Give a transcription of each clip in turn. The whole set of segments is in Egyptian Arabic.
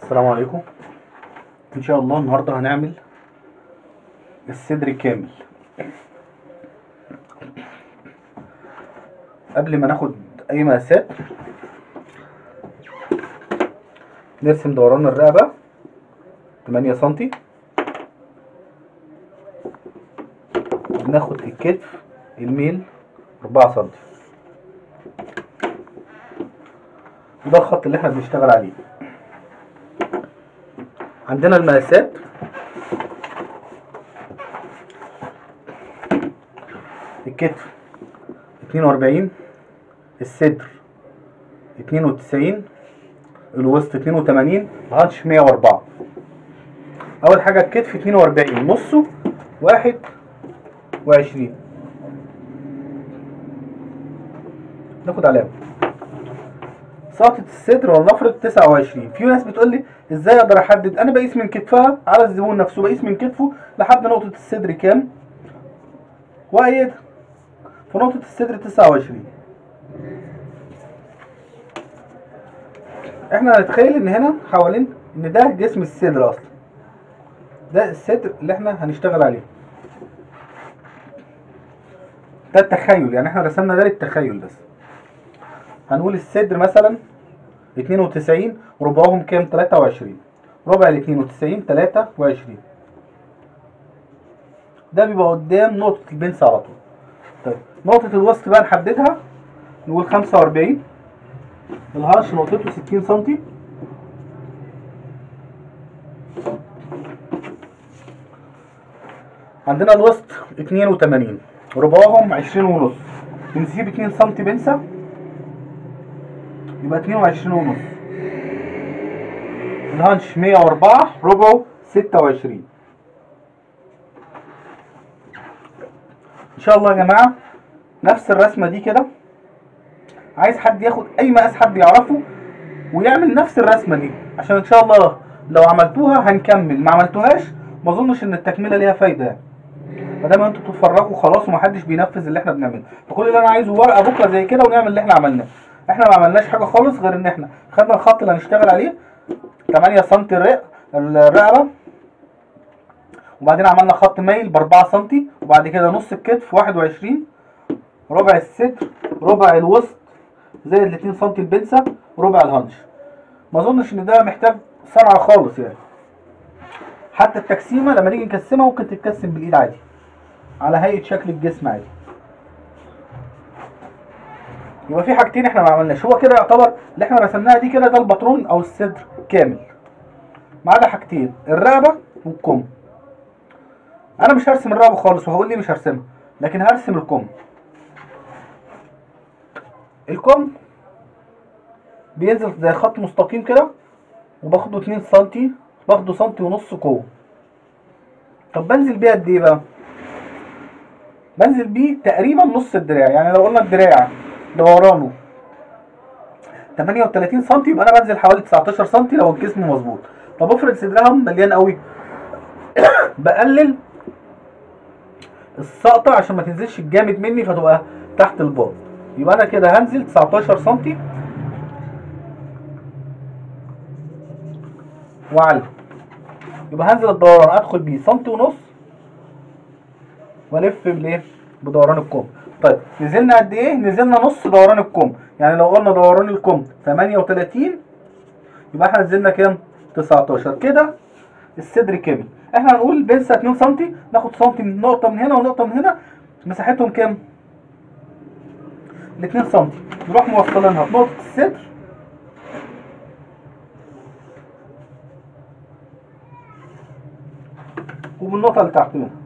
السلام عليكم ان شاء الله النهارده هنعمل الصدر كامل قبل ما ناخد اي مقاسات نرسم دوران الرقبه 8 سنتي وبناخد في الكتف الميل 4 سنتي وده الخط اللي احنا بنشتغل عليه عندنا المقاسات الكتف 42 الصدر 92 الوسط 82 الهانش 104 اول حاجه الكتف 42 نصه 21 ناخد علامه ساقطة الصدر ولنفرض 29 في ناس بتقول لي ازاي اقدر احدد انا بقيس من كتفها على الزبون نفسه بقيس من كتفه لحد نقطة الصدر كام وايد في نقطة الصدر 29 احنا هنتخيل ان هنا حوالين ان ده جسم الصدر اصلا ده الصدر اللي احنا هنشتغل عليه ده التخيل يعني احنا رسمنا ده للتخيل بس هنقول الصدر مثلا 92 ربعهم كام 23 ربع ال 92 23 ده بيبقى قدام نقطة البنس على طول طيب نقطة الوسط بقى نحددها نقول 45 الهرش نقطته 60 سنتي عندنا الوسط 82 ربعهم 20 ونص بنسيب 2 سنتي بنسة يبقى 22 ونص الهانش 104 ربعه 26 ان شاء الله يا جماعه نفس الرسمه دي كده عايز حد ياخد اي مقاس حد يعرفه ويعمل نفس الرسمه دي عشان ان شاء الله لو عملتوها هنكمل ما عملتوهاش ما اظنش ان التكمله ليها فايده يعني ما دام انتوا بتتفرجوا خلاص ومحدش بينفذ اللي احنا بنعمله فكل اللي انا عايزه ورقه بكره زي كده ونعمل اللي احنا عملناه احنا ما عملناش حاجه خالص غير ان احنا خدنا الخط اللي هنشتغل عليه 8 سم الرق الرقبه وبعدين عملنا خط مايل ب 4 سم وبعد كده نص الكتف 21 ربع الصدر ربع الوسط زائد ال 2 سم البنسه وربع الهانش ما اظنش ان ده محتاج صنعه خالص يعني حتى التقسيمه لما نيجي نقسمها ممكن تتقسم بالايد عادي على هيئه شكل الجسم عادي يبقى في حاجتين احنا ما عملناش هو كده يعتبر اللي احنا رسمناها دي كده ده الباترون او الصدر كامل ما عدا حاجتين الرقبه والكم انا مش هرسم الرقبه خالص وهقول لي مش هرسمها لكن هرسم الكم الكم بينزل زي خط مستقيم كده وباخده 2 سم باخده سنتي ونص قوه طب بنزل بيه قد ايه بقى بنزل بيه تقريبا نص الدراع يعني لو قلنا الدراع دورانه 38 سم يبقى انا بنزل حوالي 19 سم لو الجسم مظبوط طب افرض صدرها مليان قوي بقلل السقطه عشان ما تنزلش الجامد مني فتبقى تحت الباط يبقى انا كده هنزل 19 سم واعلى يبقى هنزل الدوران ادخل بيه سنتي ونص والف بالايه بدوران الكم طيب نزلنا قد ايه نزلنا نص دوران الكم يعني لو قلنا دوران الكم 38 يبقى احنا نزلنا كام 19 كده الصدر كامل احنا هنقول البنسه 2 سم ناخد سم من نقطه من هنا ونقطه من هنا مساحتهم كام ال 2 سم نروح موصلينها بنقطه الصدر وبالنقطه اللي تحت منها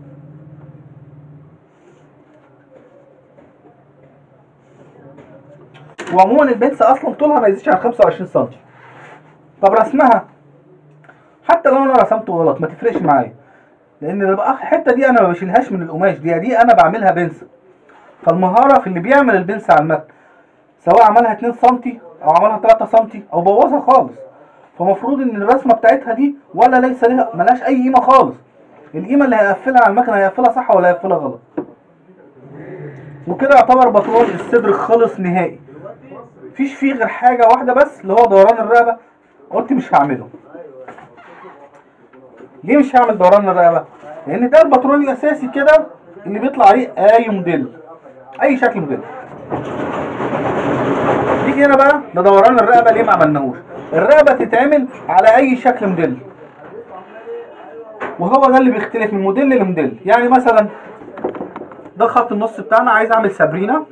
وعموما البنسة اصلا طولها ما يزيدش عن 25 سم طب رسمها حتى لو انا رسمته غلط ما تفرقش معايا لان الحته دي انا ما بشيلهاش من القماش دي دي انا بعملها بنسة فالمهاره في اللي بيعمل البنسة على المتن سواء عملها 2 سم او عملها 3 سم او بوظها خالص فمفروض ان الرسمه بتاعتها دي ولا ليس لها ملهاش اي قيمه خالص القيمه اللي هيقفلها على المكنه هيقفلها صح ولا هيقفلها غلط وكده يعتبر باترون الصدر خلص نهائي مفيش فيه غير حاجه واحده بس اللي هو دوران الرقبه قلت مش هعمله ليه مش هعمل دوران الرقبه لان ده الباترون الاساسي كده اللي بيطلع عليه اي موديل اي شكل موديل نيجي هنا بقى لدوران الرقبه ليه ما عملناهوش الرقبه تتعمل على اي شكل موديل وهو ده اللي بيختلف من موديل لموديل يعني مثلا ده خط النص بتاعنا عايز اعمل سابرينا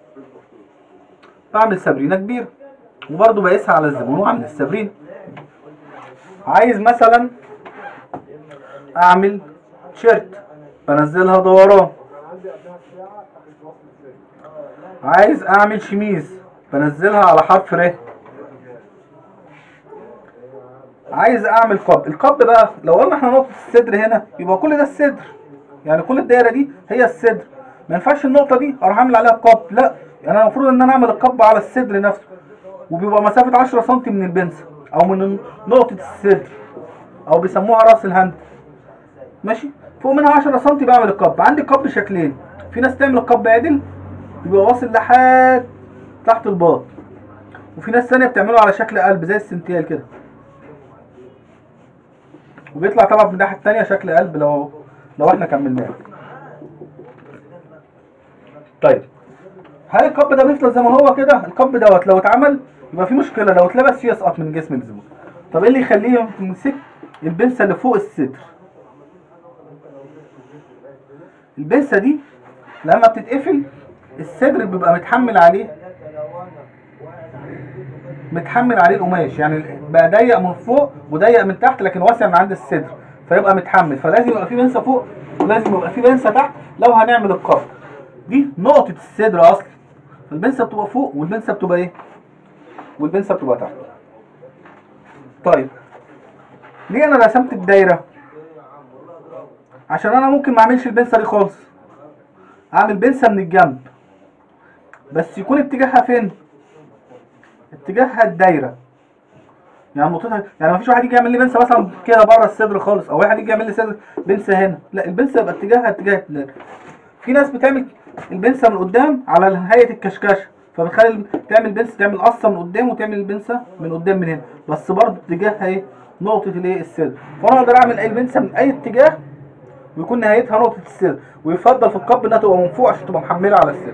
بعمل سابرينا كبير وبرضه بقيسها على الزبون واعمل السابرينا عايز مثلا اعمل تيشيرت بنزلها دوران عايز اعمل شميز بنزلها على حرف ر عايز اعمل قب القب بقى لو قلنا احنا نقطة الصدر هنا يبقى كل ده الصدر يعني كل الدايرة دي هي الصدر ما ينفعش النقطة دي اروح اعمل عليها قب لا يعني انا المفروض ان انا اعمل القب على الصدر نفسه وبيبقى مسافة 10 سم من البنسة او من نقطة الصدر او بيسموها راس الهند ماشي فوق منها 10 سم بعمل القب عندي قب شكلين في ناس تعمل القب عدل بيبقى واصل لحد تحت الباط وفي ناس ثانيه بتعمله على شكل قلب زي السنتيال كده وبيطلع طبعا من الناحيه التانيه شكل قلب لو لو احنا كملناه طيب هل القب ده بيفضل زي ما هو كده القب دوت لو اتعمل يبقى في مشكله لو اتلبس فيه يسقط من جسم الزبون طب ايه اللي يخليه يمسك البنسه اللي فوق الصدر البنسه دي لما بتتقفل الصدر بيبقى متحمل عليه متحمل عليه القماش يعني بقى ضيق من فوق وضيق من تحت لكن واسع من عند الصدر فيبقى متحمل فلازم يبقى في بنسه فوق ولازم يبقى في بنسه تحت لو هنعمل القبض دي نقطه الصدر اصلا البنسه بتبقى فوق والبنسه بتبقى ايه والبنسه بتبقى تحت طيب ليه انا رسمت الدايره عشان انا ممكن ما اعملش البنسه دي خالص اعمل بنسه من الجنب بس يكون اتجاهها فين اتجاهها الدايره يعني نقطتها يعني ما فيش واحد يجي يعمل لي بنسه مثلا كده بره الصدر خالص او واحد يجي يعمل لي صدر بنسه هنا لا البنسه يبقى اتجاهها اتجاه الدايره في ناس بتعمل البنسه من قدام على هيئه الكشكشه فبتخلي تعمل بنسه تعمل قصه من قدام وتعمل البنسه من قدام من هنا بس برضه اتجاهها ايه نقطه الايه الصدر فانا اقدر اعمل اي بنسه من اي اتجاه ويكون نهايتها نقطة الصدر ويفضل في القب انها تبقى من فوق عشان تبقى محملة على الصدر.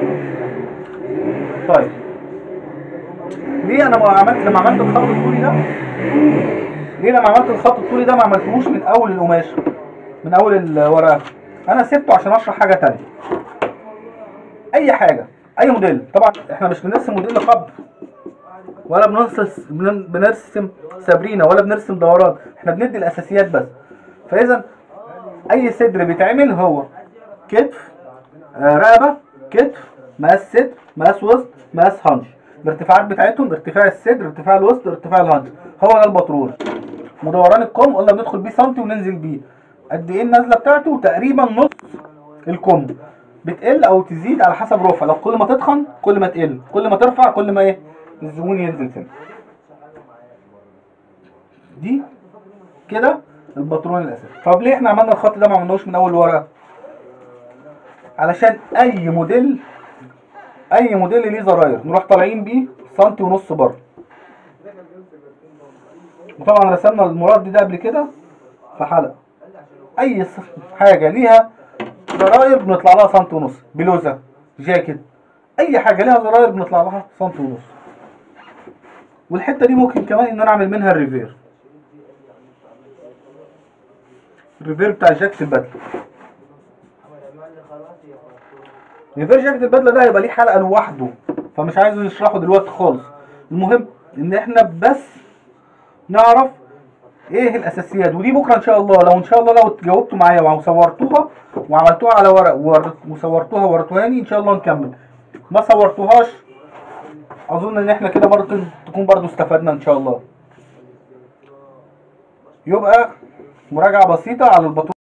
طيب ليه انا ما عملت لما عملت الخط الطولي ده ليه لما عملت الخط الطولي ده ما عملتهوش من اول القماش من اول الورقة انا سبته عشان اشرح حاجة تانية اي حاجة اي موديل طبعا احنا مش بنرسم موديل قب ولا بنرسم بنرسم سابرينا ولا بنرسم دوران احنا بندي الاساسيات بس فاذا اي صدر بيتعمل هو كتف آه رقبه كتف مقاس صدر مقاس وسط مقاس هانش الارتفاعات بتاعتهم ارتفاع الصدر ارتفاع الوسط ارتفاع الهانش هو ده الباترون مدوران الكم قلنا بندخل بيه سنتي وننزل بيه قد ايه النزله بتاعته تقريبا نص الكم بتقل او تزيد على حسب رفع لو كل ما تتخن كل ما تقل كل ما ترفع كل ما ايه الزبون ينزل سنه دي كده الباترون الاساسي طب ليه احنا عملنا الخط ده ما عملناهوش من اول ورقه علشان اي موديل اي موديل ليه زراير نروح طالعين بيه سنتي ونص بره وطبعا رسمنا المراد دي ده قبل كده في حلقه اي حاجه ليها زراير بنطلع لها سنتي ونص بلوزه جاكيت اي حاجه ليها زراير بنطلع لها سنتي ونص والحته دي ممكن كمان ان انا اعمل منها الريفير الريفير بتاع جاكيت البدله ريفير جاكيت البدله ده هيبقى ليه حلقه لوحده فمش عايز نشرحه دلوقتي خالص المهم ان احنا بس نعرف ايه الاساسيات ودي بكره ان شاء الله لو ان شاء الله لو اتجاوبتوا معايا وصورتوها وعملتوها على ورق وصورتوها وورتوهاني ان شاء الله نكمل ما صورتوهاش اظن ان احنا كده برضه تكون برضه استفدنا ان شاء الله يبقى مراجعة بسيطة على البطولة